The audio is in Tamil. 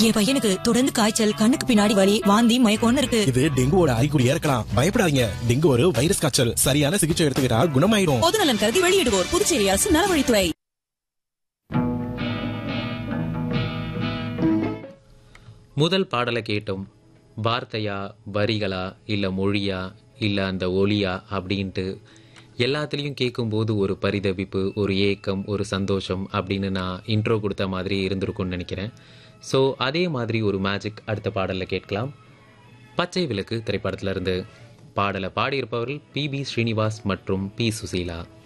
என் பையனுக்கு தொடர்ந்து காய்ச்சல் கண்ணுக்கு பின்னாடி வலி வாந்தி மயக்கம்னு இருக்கு இது டெங்குவோட அறிகுறியா இருக்கலாம் பயப்படாதீங்க டெங்கு ஒரு வைரஸ் காய்ச்சல் சரியான சிகிச்சை எடுத்துக்கிட்டா குணமாயிடும் பொது நலன் கருதி வெளியிடுவோர் புதுச்சேரி அரசு நலவழித்துறை முதல் பாடலை கேட்டோம் வார்த்தையா வரிகளா இல்லை மொழியா இல்லை அந்த ஒலியா அப்படின்ட்டு எல்லாத்துலேயும் கேட்கும்போது ஒரு பரிதவிப்பு ஒரு ஏக்கம் ஒரு சந்தோஷம் அப்படின்னு நான் இன்ட்ரோ கொடுத்த மாதிரி இருந்திருக்கும்னு நினைக்கிறேன் ஸோ அதே மாதிரி ஒரு மேஜிக் அடுத்த பாடலில் கேட்கலாம் பச்சை விளக்கு திரைப்படத்துல இருந்து பாடலை பாடியிருப்பவர்கள் பி பி ஸ்ரீனிவாஸ் மற்றும் பி சுசீலா